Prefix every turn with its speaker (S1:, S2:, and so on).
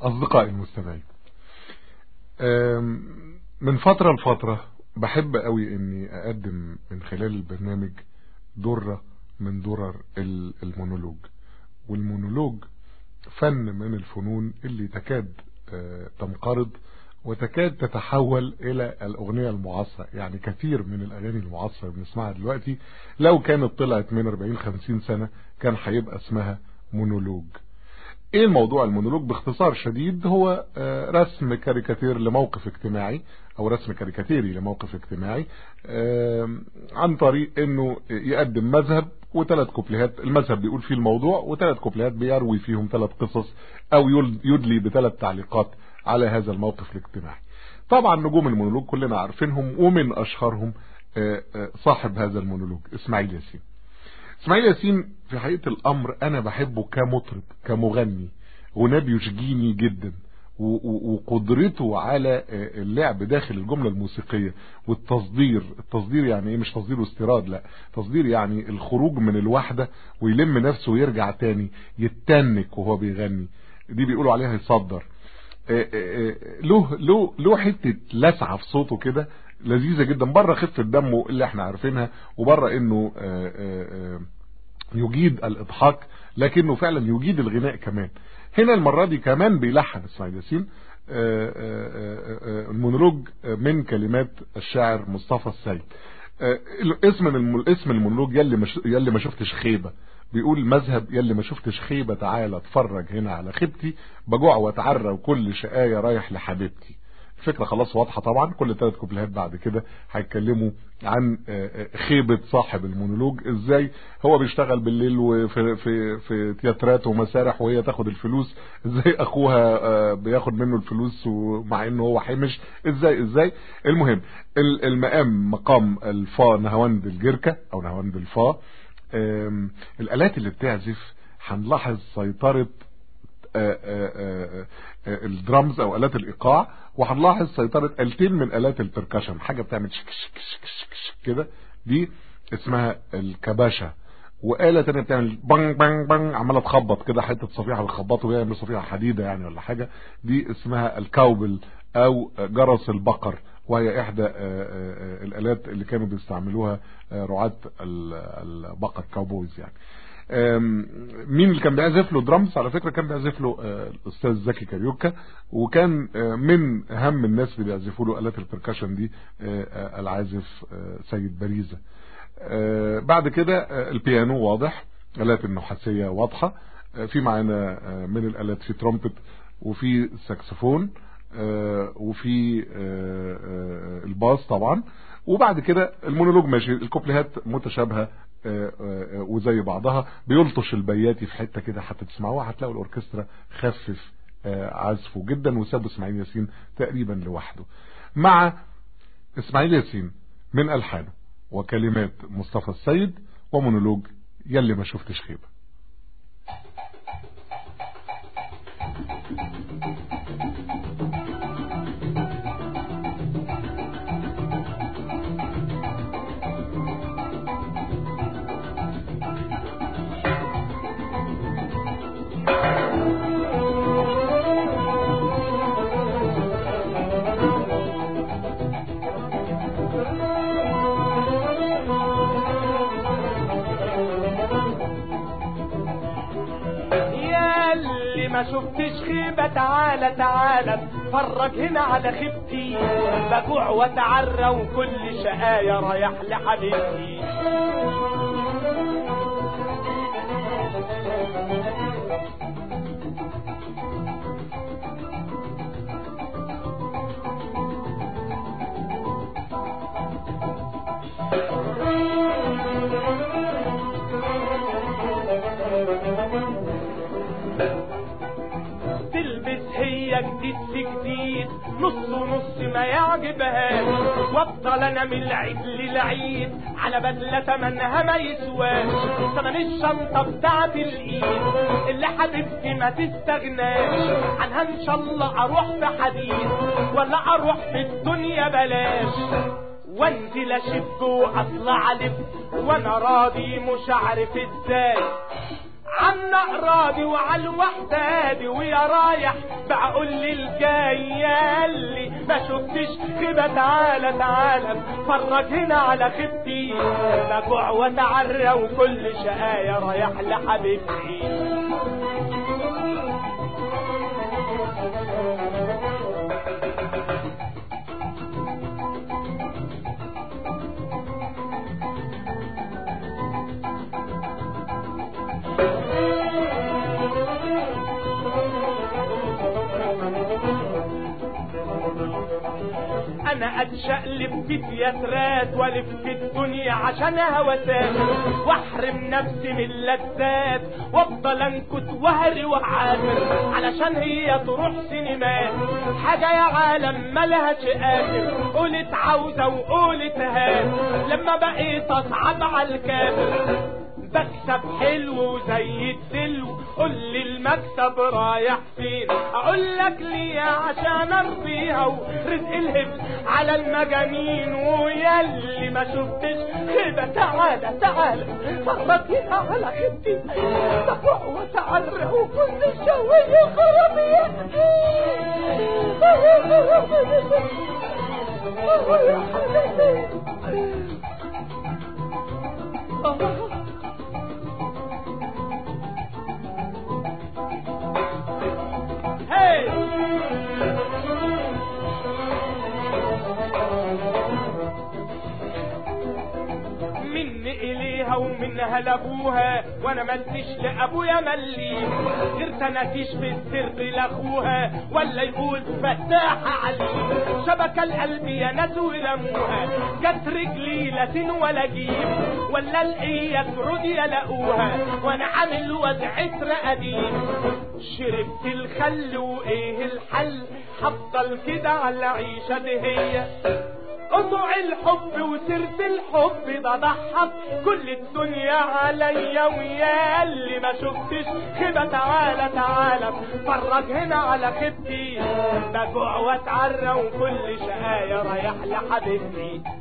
S1: أصدقائي المستمعين من فترة لفترة بحب قوي اني اقدم من خلال البرنامج درة من درر المونولوج والمونولوج فن من الفنون اللي تكاد تنقرض وتكاد تتحول الى الاغنية المعاصرة يعني كثير من الاغاني المعاصرة اللي بنسمعها دلوقتي لو كانت طلعت من 40 50 سنة كان هيبقى اسمها مونولوج ايه الموضوع المونولوج باختصار شديد هو رسم كاريكاتير لموقف اجتماعي او رسم كاريكاتيري لموقف اجتماعي عن طريق انه يقدم مذهب وثلاث كوبليهات المذهب بيقول فيه الموضوع وثلاث كوبليهات بيروي فيهم ثلاث قصص او يدلي بثلاث تعليقات على هذا الموقف الاجتماعي طبعا نجوم المونولوج كلنا عارفينهم ومن اشهرهم صاحب هذا المونولوج اسماعيل ياسين اسماعيل ياسين في حقيقة الامر انا بحبه كمطرب كمغني غناه بيشجيني جدا وقدرته على اللعب داخل الجملة الموسيقية والتصدير التصدير يعني ايه مش تصدير واستيراد لا تصدير يعني الخروج من الوحدة ويلم نفسه ويرجع تاني يتنك وهو بيغني دي بيقولوا عليها يصدر له له له حته لسعه في صوته كده لذيذه جدا بره خفه دمه اللي احنا عارفينها وبره انه يجيد الاضحاك لكنه فعلا يجيد الغناء كمان هنا المره دي كمان بيلحن اسماعيل ياسين المونولوج من كلمات الشاعر مصطفى السيد اسم اسم المونولوج يلي مش يلي ما شفتش خيبه بيقول مذهب يلي ما شفتش خيبة تعالى اتفرج هنا على خيبتي بجوع واتعرى وكل شقاية رايح لحبيبتي الفكرة خلاص واضحة طبعا كل ثلاث كوبليهات بعد كده هيتكلموا عن خيبة صاحب المونولوج ازاي هو بيشتغل بالليل وفي في في تياترات ومسارح وهي تاخد الفلوس ازاي اخوها بياخد منه الفلوس ومع انه هو حمش ازاي ازاي المهم المقام مقام الفا نهاوند الجركة او نهاوند الفا الالات اللي بتعزف هنلاحظ سيطرة الدرامز او الات الايقاع وهنلاحظ سيطرة التين من الات البركشن حاجة بتعمل شك شك شك شك كده دي اسمها الكباشة وآلة تانية بتعمل بانج بانج بانج عمالة تخبط كده حتة صفيحة بتخبطه بيها من صفيحة حديدة يعني ولا حاجة دي اسمها الكاوبل او جرس البقر وهي احدى الالات اللي كانوا بيستعملوها رعاة البقر كاوبويز يعني مين اللي كان بيعزف له درامز على فكرة كان بيعزف له الاستاذ زكي كاريوكا وكان من اهم الناس اللي بيعزفوا له الات البركشن دي العازف سيد باريزة بعد كده البيانو واضح الات النحاسية واضحة في معانا من الالات في ترومبت وفي ساكسفون وفي الباص طبعا وبعد كده المونولوج ماشي الكوبليهات متشابهه وزي بعضها بيلطش البياتي في حته كده حتى تسمعوها هتلاقوا الاوركسترا خفف عزفه جدا وساب اسماعيل ياسين تقريبا لوحده مع اسماعيل ياسين من الحانه وكلمات مصطفى السيد ومونولوج يلي ما شفتش خيبه
S2: ما شفتش خيبة تعالى تعالى اتفرج هنا على خيبتي بجوع واتعرى وكل شقاية رايح لحبيبتي جديد في جديد نص ونص ما يعجبهاش وافضل انا من العيد للعيد على بدلة تمنها ما يسواش تمن الشنطة بتاعت الايد اللي حبيبتي ما تستغناش عنها ان شاء الله اروح في حديد ولا اروح في الدنيا بلاش وانزل اشب واطلع الف وانا راضي مش عارف ازاي عنا راضي وعلى الوحدة دي ويا رايح بعقول الجاية اللي ما شفتش خيبة تعالى تعالى اتفرج هنا على خيبتي بجوع واتعرى وكل شقايا رايح لحبيبتي انا اتشقلب في تياترات والف في الدنيا عشان هوسات واحرم نفسي من اللذات وافضل انكت وهري وعافر علشان هي تروح سينمات حاجه يا عالم ملهاش اخر قولت عاوزه وقولت هات لما بقيت اصعب على الكافر بكسب حلو زي الدلو قول لي المكسب رايح فين اقول لك ليه عشان ارضيها ورزق الهبل على المجانين وياللي ما شفتش كده تعالى تعالى فرط هنا على خدي تفوق وتعرى وكل شوية خرابية يا حبيبي Hey! من إليها ومنها لأبوها وأنا ملتش لأبويا ملي غير تناتيش في السر لأخوها ولا يقول فتاحة علي شبك القلب يا ناس ورموها جت رجلي لا سن ولا جيب ولا الإيه ترد يلاقوها وأنا عامل وضعة قديم شربت الخل وإيه الحل هفضل كده على عيشة دي هي قطع الحب وسيرة الحب بضحك كل الدنيا عليا ويا اللي ما شفتش كده تعالى تعالى اتفرج هنا على خيبتي بجوع واتعرى وكل شقايا رايح لحبيبتي